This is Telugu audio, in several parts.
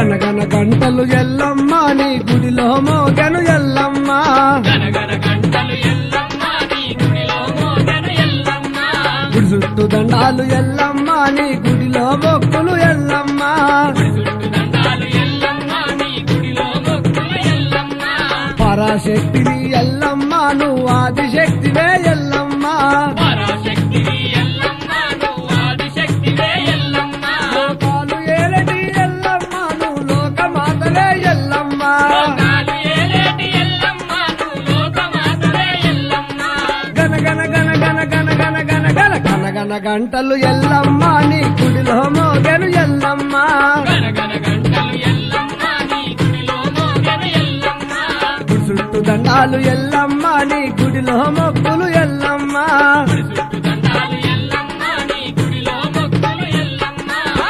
గనగన గంటలు ఎల్లమ్మ నీ గుడిలో మోగను ఎల్లమ్మ గనగన గంటలు ఎల్లమ్మ నీ గుడిలో మోగెను ఎల్లమ్మ గుడి చుట్టూ దండాలు ఎల్లమ్మ నీ గుడిలో మొక్కులు ఎల్లమ్మ చుట్టు దండాలు ఎల్లమ్మ నీ గుడిలో మొక్కులు ఎల్లమ్మ పరాశక్తివి ఎల్లమ్మ నువ్వు ఆదిశక్తివే ఎల్లమ్మ పరాశక్తివి ఎల్లమ్మ నువ్వు ఆదిశక్తివే ఎల్లమ్మ లోకాలు ఏలటి ఎల్లమ్మ నువ్వు లోకమాతవే ఎల్లమ్మ లోకాలు ఏలేటి ఎల్లమ్మ నువ్వు లోకమాతవే ఎల్లమ్మ గనగన గన గన గన గన గన గన గన గన గంటలు ఎల్లమ్మ నీ గుడిలో మోగెను ఎల్లమ్మ గనగన గంటలు ఎల్లమ్మ నీ గుడిలో మోగెను ఎల్లమ్మ గుడి చుట్టూ దండాలు ఎల్లమ్మ నీ గుడిలో మొక్కులు ఎల్లమ్మ చుట్టు దండాలు ఎల్లమ్మ నీ గుడిలో మొక్కులు ఎల్లమ్మ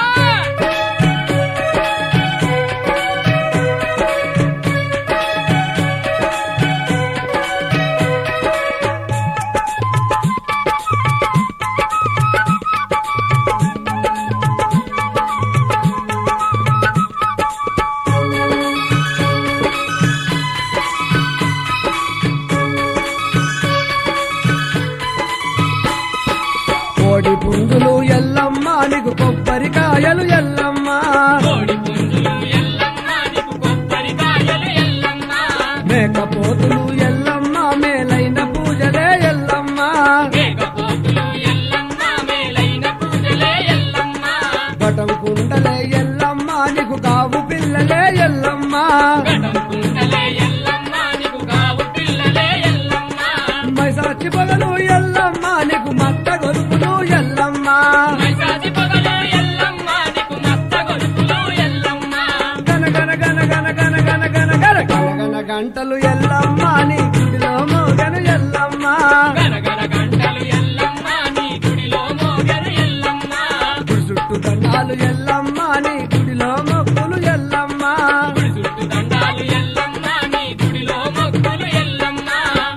కోడి పుంజులు ఎల్లమ్మ నీకు కొబ్బరికాయలు ఎల్లమ్మ కోడి పుంజులు ఎల్లమ్మ నీకు కొబ్బరికాయలు ఎల్లమ్మ మేకపోతులు ఎల్లమ్మ మేలైన పూజలే ఎల్లమ్మ మేకపోతులు ఎల్లమ్మ మేలైన పూజలే ఎల్లమ్మ పటం కుండలే ఎల్లమ్మ నీకు కావు పిల్లలే ఎల్లమ్మ గడం కుండలే ఎల్లమ్మ నీకు కావు పిల్లలే ఎల్లమ్మ మైసాచి పగలు ఎల్లమ్మ నీకు మత్త గొలుపులు ఎల్లమ్మ మైసాచి పగలు ఎల్లమ్మ నీకు మత్త గొలుపులు ఎల్లమ్మ గన గన గన గన గన గన గన గన గన గన గంటలు ఎల్లమ్మ నీ గుడిలో మోగను ఎల్లమ్మ గనగన గంటలు ఎల్లమ్మ నీ గుడిలో మోగెను ఎల్లమ్మ గుడి చుట్టూ దండాలు ఎల్లమ్మ నీ గుడిలో మొక్కులు ఎల్లమ్మ గుడి చుట్టూ దండాలు ఎల్లమ్మ నీ గుడిలో మొక్కులు ఎల్లమ్మ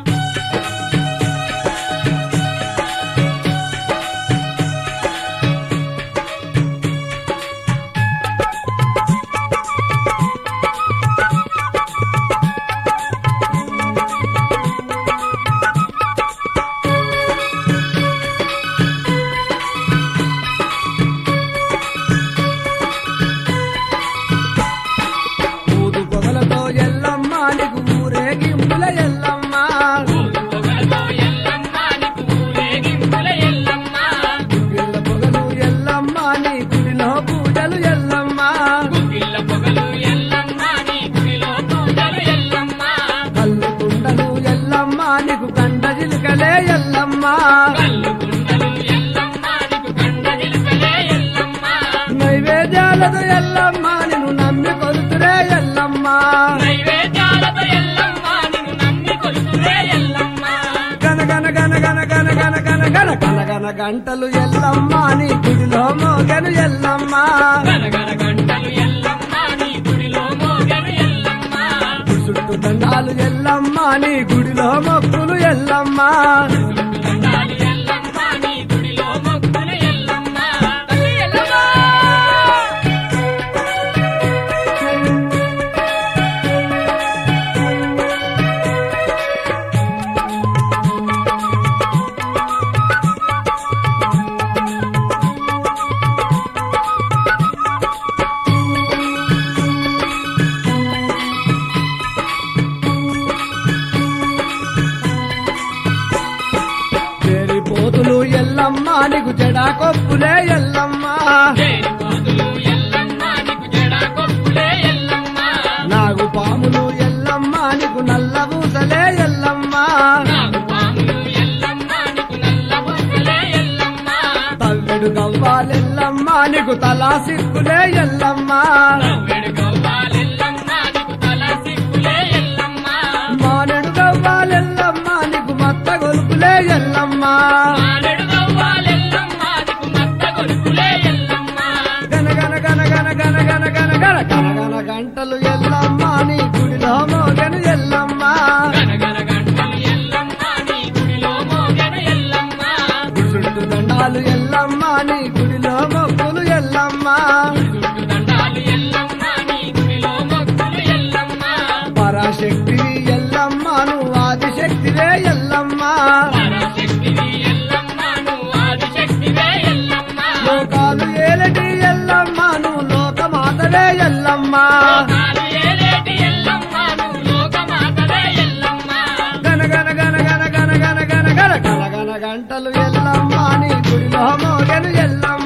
ఊదు పొగలతో ఎల్లమ్మ నీకు ఊరేగింపుల ఎల్లమ్మ పొగలతో ఎల్లమ్మ నీకు ఊరేగింపుల ఎల్లమ్మ గుగ్గిళ్ళ పొగలు ఎల్లమ్మ నీ గుడిలో పూజలు ఎల్లమ్మ గుగ్గిళ్ళ పొగలు ఎల్లమ్మ నీ గుడిలో పూజలు ఎల్లమ్మ కళ్ళు కుండలు ఎల్లమ్మ నీకు కండ జిలుకలే ఎల్లమ్మ కళ్ళు కుండలు ఎల్లమ్మ నీకు కండ జిలుకలే ఎల్లమ్మ నైవేద్యాలతో ఎల్లమ్మ నిన్ను నమ్మి కొలుతురే ఎల్లమ్మ నైవేద్యాలతో ఎల్లమ్మ నిన్ను నమ్మి కొలుతురే ఎల్లమ్మ గన గన గన గన గన గన గన గన గన గన గంటలు ఎల్లమ్మ నీ గుడిలో మోగను ఎల్లమ్మ గనగన గంటలు ఎల్లమ్మ నీ గుడిలో మోగెను ఎల్లమ్మ గుడి చుట్టూ దండాలు ఎల్లమ్మ నీ గుడిలో మొక్కులు ఎల్లమ్మ దండాలు ఎల్లమ్మ నీ గుడిలో మొక్కులు ఎల్లమ్మ తల్లి ఎల్లమ్మ చేరిపోతులు ఎల్లమ్మ నీకు జడా కొప్పులే ఎల్లమ్మ చేరి పోతులు ఎల్లమ్మ నీకు జడా కొప్పులే ఎల్లమ్మ నాగు పాములు ఎల్లమ్మ నీకు నల్ల పూసలే ఎల్లమ్మ నాగు పాములు ఎల్లమ్మ నీకు నల్ల బుగ్గలే ఎల్లమ్మ తవ్వెడు గవ్వాలెల్లమ్మ నీకు తలా సిక్కులే ఎల్లమ్మ నవ్వెడు గవ్వాలెల్లమ్మ నీకు తల సిక్కులే ఎల్లమ్మ మానెడు గవ్వాలెల్లమ్మ నీకు మత్త గొలుపులే ఎల్లమ్మ మానెడు గవ్వాలెల్లమ్మ నీకు మత్త గొలుపులే ఎల్లమ్మ గన గన గన గన గన గన గన గన గన గన గంటలు ఎల్లమ్మ నీ గుడిలో మోగను ఎల్లమ్మ గనగన గంటలు ఎల్లమ్మ నీ గుడిలో మోగెను ఎల్లమ్మ గుడి చుట్టూ దండాలు ఎల్లమ్మ నీ గుడిలో మొక్కులు ఎల్లమ్మ చుట్టు దండాలు ఎల్లమ్మ నీ శక్తివే ఎల్లమ్మ పరాశక్తివి ఎల్లమ్మ నువ్వు ఆదిశక్తివే ఎల్లమ్మ లోకాలు ఏలటి ఎల్లమ్మ నువ్వు లోకమాతవే ఎల్లమ్మ లోకాలు ఏలేటి ఎల్లమ్మ నువ్వు లోకమాతవే ఎల్లమ్మ గన గన గన గన గన గన గన గన గన గన గంటలు ఎల్లమ్మ నీ గుడిలో మోగెను ఎల్లమ్మ